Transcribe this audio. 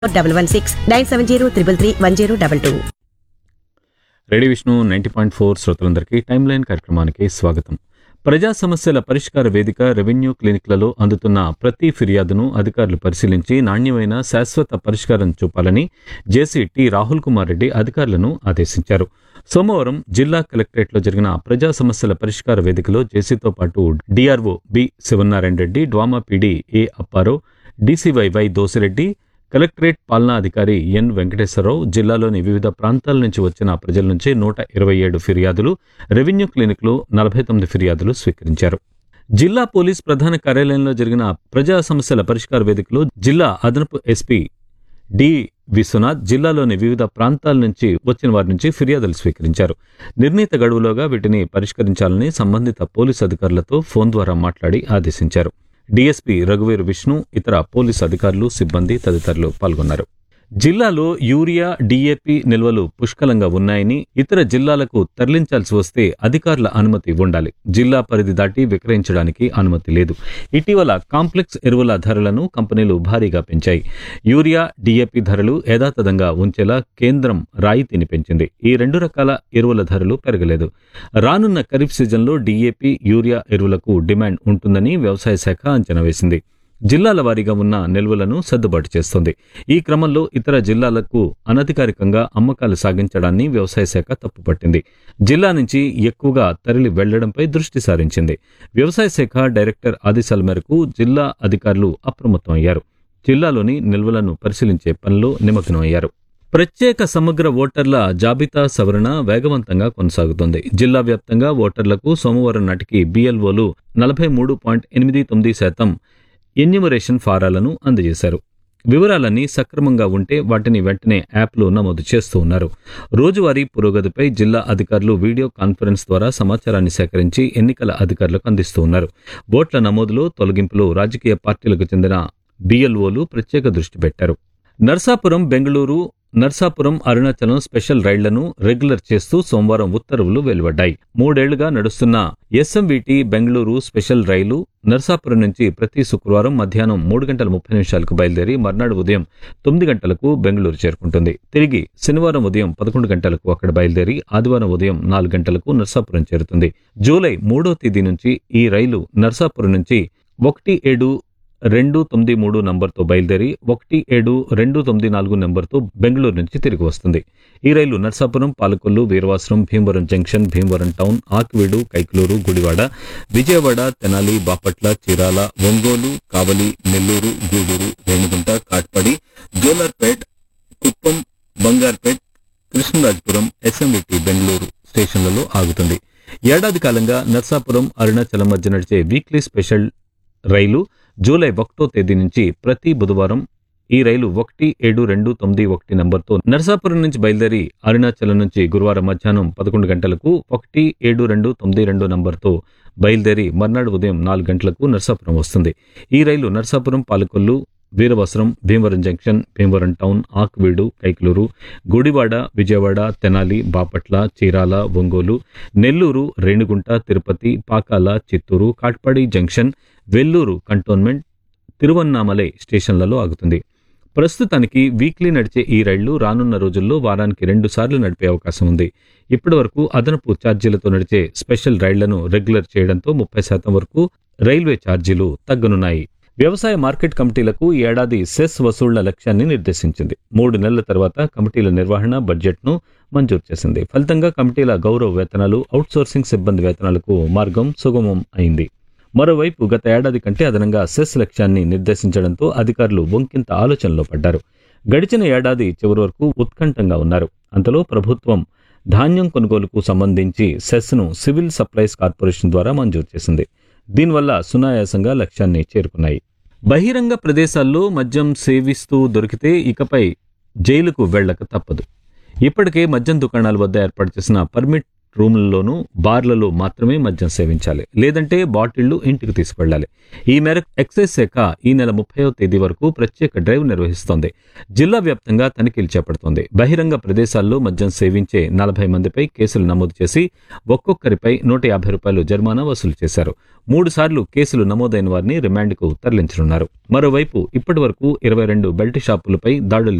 double one six nine seven zero triple three one zero double two radio Vishnu ninety point four శ్రోతలందరికీ time line కార్యక్రమానికి స్వాగతం ప్రజా సమస్యల పరిష్కార వేదిక రెవెన్యూ క్లినిక్లలో అందుతున్న ప్రతి ఫిర్యాదును అధికారులు పరిశీలించి నాణ్యమైన శాశ్వత పరిష్కారం చూపాలని జేసీ టి రాహుల్ కుమార్ రెడ్డి అధికారులను ఆదేశించారు సోమవారం జిల్లా కలెక్టరేట్లో జరిగిన ప్రజా సమస్యల పరిష్కార వేదికలో జేసీతో పాటు DRO B Sivanarayana Reddy DWAMA PD A Apparao DCY వై దోసిరెడ్డి కలెక్టరేట్ పాలనా అధికారి ఎన్ వెంకటేశ్వరరావు జిల్లాలోని వివిధ ప్రాంతాల నుంచి వచ్చిన ప్రజల నుంచి నూట ఇరవై ఏడు ఫిర్యాదులు రెవెన్యూ క్లినిక్లో నలభై తొమ్మిది ఫిర్యాదులు స్వీకరించారు జిల్లా పోలీస్ ప్రధాన కార్యాలయంలో జరిగిన ప్రజా సమస్యల పరిష్కార వేదికలో జిల్లా అదనపు ఎస్పీ డి విశ్వనాథ్ జిల్లాలోని వివిధ ప్రాంతాల నుంచి వచ్చిన వారి నుంచి ఫిర్యాదులు స్వీకరించారు నిర్ణీత గడువులోగా వీటిని పరిష్కరించాలని సంబంధిత పోలీసు అధికారులతో ఫోన్ ద్వారా మాట్లాడి ఆదేశించారు డీఎస్పీ రఘువీర్ విష్ణు ఇతర పోలీసు అధికారులు సిబ్బంది తదితరులు పాల్గొన్నారు జిల్లాలో యూరియా డీఏపీ నిల్వలు పుష్కలంగా ఉన్నాయని ఇతర జిల్లాలకు తరలించాల్సి వస్తే అధికారుల అనుమతి ఉండాలి జిల్లా పరిధి దాటి విక్రయించడానికి అనుమతి లేదు ఇటీవల కాంప్లెక్స్ ఎరువుల ధరలను కంపెనీలు భారీగా పెంచాయి యూరియా డీఏపీ ధరలు యథాతథంగా ఉంచేలా కేంద్రం రాయితీని పెంచింది ఈ రెండు రకాల ఎరువుల ధరలు పెరగలేదు రానున్న ఖరీఫ్ సీజన్లో డీఏపీ యూరియా ఎరువులకు డిమాండ్ ఉంటుందని వ్యవసాయ శాఖ అంచనా వేసింది జిల్లాల వారీగా ఉన్న నిల్వలను సర్దుబాటు చేస్తోంది ఈ క్రమంలో ఇతర జిల్లాలకు అనధికారికంగా అమ్మకాలు సాగించడాన్ని వ్యవసాయ శాఖ తప్పుపట్టింది జిల్లా నుంచి ఎక్కువగా తరలి వెళ్లడంపై దృష్టి సారించింది వ్యవసాయ శాఖ డైరెక్టర్ ఆదేశాల మేరకు జిల్లా అధికారులు అప్రమత్తం అయ్యారు జిల్లాలోని నిల్వలను పరిశీలించే పనిలో నిమగ్నమయ్యారు ప్రత్యేక సమగ్ర ఓటర్ల జాబితా సవరణ వేగవంతంగా కొనసాగుతోంది జిల్లా వ్యాప్తంగా ఓటర్లకు సోమవారం నాటికి బిఎల్ఓలు నలభై మూడు పాయింట్ ఎనిమిది తొమ్మిది శాతం ఎన్యూమరేషన్ ఫారాలను అందజేశారు వివరాలన్నీ సక్రమంగా ఉంటే వాటిని వెంటనే యాప్లో నమోదు చేస్తూ ఉన్నారు రోజువారీ పురోగతిపై జిల్లా అధికారులు వీడియో కాన్ఫరెన్స్ ద్వారా సమాచారాన్ని సేకరించి ఎన్నికల అధికారులకు అందిస్తూ ఉన్నారు ఓట్ల నమోదులో తొలగింపులో రాజకీయ పార్టీలకు చెందిన బిఎల్ఓలు ప్రత్యేక దృష్టి పెట్టారు నర్సాపురం బెంగళూరు నర్సాపురం అరుణాచలం స్పెషల్ రైళ్లను రెగ్యులర్ చేస్తూ సోమవారం ఉత్తర్వులు వెలువడ్డాయి మూడేళ్లుగా నడుస్తున్న ఎస్ఎంవిటి బెంగళూరు స్పెషల్ రైలు నర్సాపురం నుంచి ప్రతి శుక్రవారం మధ్యాహ్నం మూడు గంటల ముప్పై నిమిషాలకు బయలుదేరి మర్నాడు ఉదయం తొమ్మిది గంటలకు బెంగళూరు చేరుకుంటుంది తిరిగి శనివారం ఉదయం పదకొండు గంటలకు అక్కడ బయలుదేరి ఆదివారం ఉదయం నాలుగు గంటలకు నర్సాపురం చేరుతుంది జూలై మూడో తేదీ నుంచి ఈ రైలు నర్సాపురం నుంచి ఒకటి ఏడు రెండు తొమ్మిది మూడు నంబర్తో బయలుదేరి ఒకటి ఏడు రెండు తొమ్మిది నాలుగు నెంబర్తో బెంగళూరు నుంచి తిరిగి వస్తుంది ఈ రైలు Narsapuram Palakollu Veeravasaram Bhimavaram junction Bhimavaram town Akividu Kaikaluru Gudivada Vijayawada Tenali Bapatla Chirala Ongole Kavali Nellore Gudur Renigunta Katpadi Jolarpet Kuppam Bangarpet Krishnarajapuram SMVT Bengaluru స్టేషన్లలో ఆగుతుంది ఏడాది కాలంగా నర్సాపురం అరుణాచలం మధ్య నడిచే వీక్లీ స్పెషల్ రైలు జూలై ఒకటో తేదీ నుంచి ప్రతి బుధవారం ఈ రైలు ఒకటి ఏడు రెండు తొమ్మిది ఒకటి నంబర్తో నర్సాపురం నుంచి బయలుదేరి అరుణాచలం నుంచి గురువారం మధ్యాహ్నం పదకొండు గంటలకు ఒకటి ఏడు రెండు తొమ్మిది రెండు నంబర్తో బయలుదేరి మర్నాడు ఉదయం నాలుగు గంటలకు నర్సాపురం వస్తుంది ఈ రైలు Narsapuram Palakollu Veeravasaram Bhimavaram junction Bhimavaram town Akividu Kaikaluru Gudivada Vijayawada Tenali Bapatla Chirala Ongole Nellore Renigunta Tirupati Pakala Chittoor Katpadi junction Vellore cantonment Tiruvannamalai స్టేషన్లలో ఆగుతుంది ప్రస్తుతానికి వీక్లీ నడిచే ఈ రైళ్లు రానున్న రోజుల్లో వారానికి రెండు సార్లు నడిపే అవకాశం ఉంది ఇప్పటి వరకు అదనపు ఛార్జీలతో నడిచే స్పెషల్ రైళ్లను రెగ్యులర్ చేయడంతో ముప్పై శాతం వరకు రైల్వే ఛార్జీలు తగ్గనున్నాయి వ్యవసాయ మార్కెట్ కమిటీలకు ఈ ఏడాది సెస్ వసూళ్ల లక్ష్యాన్ని నిర్దేశించింది మూడు నెలల తర్వాత కమిటీల నిర్వహణ బడ్జెట్ను మంజూరు చేసింది ఫలితంగా కమిటీల గౌరవ వేతనాలు అవుట్సోర్సింగ్ సిబ్బంది వేతనాలకు మార్గం సుగమం అయింది మరోవైపు గత ఏడాది కంటే అదనంగా సెస్ లక్ష్యాన్ని నిర్దేశించడంతో అధికారులు వంకింత ఆలోచనలో పడ్డారు గడిచిన ఏడాది చివరి వరకు ఉత్కంఠంగా ఉన్నారు అంతలో ప్రభుత్వం ధాన్యం కొనుగోలుకు సంబంధించి సెస్ను సివిల్ సప్లైస్ కార్పొరేషన్ ద్వారా మంజూరు చేసింది దీనివల్ల సునాయాసంగా లక్ష్యాన్ని చేరుకున్నాయి బహిరంగ ప్రదేశాల్లో మద్యం సేవిస్తూ దొరికితే ఇకపై జైలుకు వెళ్ళక తప్పదు ఇప్పటికే మద్యం దుకాణాల వద్ద ఏర్పాటు చేసిన పర్మిట్ రూమ్లలోనూ బార్లలో మాత్రమే మద్యం సేవించాలి లేదంటే బాటిళ్లు ఇంటికి తీసుకెళ్లాలి ఈ మేరకు ఎక్సైజ్ శాఖ ఈ నెల ముప్పైవ తేదీ వరకు ప్రత్యేక డ్రైవ్ నిర్వహిస్తోంది జిల్లా వ్యాప్తంగా తనిఖీలు చేపడుతోంది బహిరంగ ప్రదేశాల్లో మద్యం సేవించే నలభై మందిపై కేసులు నమోదు చేసి ఒక్కొక్కరిపై నూట యాభై రూపాయలు జరిమానా వసూలు చేశారు మూడు సార్లు కేసులు నమోదైన వారిని రిమాండ్కు తరలించనున్నారు మరోవైపు ఇప్పటి వరకు ఇరవై రెండు బెల్ట్ షాపులపై దాడులు